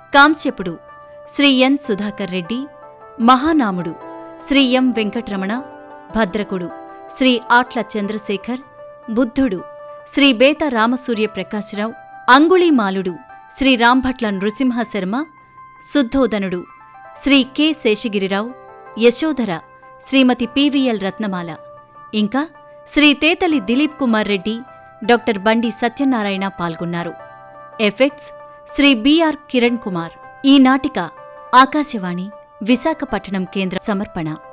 కాంస్యపుడు శ్రీ ఎన్ సుధాకర్ రెడ్డి మహానాముడు శ్రీ ఎం వెంకట్రమణ భద్రకుడు శ్రీ ఆట్ల చంద్రశేఖర్ బుద్ధుడు శ్రీ బేత రామసూర్య ప్రకాశరావు అంగుళీమాలుడు శ్రీ రాంభట్ల నృసింహశర్మ శుద్ధోదనుడు శ్రీ కె శేషగిరిరావు యశోధర శ్రీమతి పివిఎల్ రత్నమాల ఇంకా శ్రీ తేతలి దిలీప్ కుమార్ రెడ్డి డాక్టర్ బండి సత్యనారాయణ పాల్గొన్నారు ఎఫెక్ట్స్ శ్రీ బిఆర్ కిరణ్ కుమార్ ఈ నాటిక ఆకాశవాణి విశాఖపట్నం కేంద్ర సమర్పణ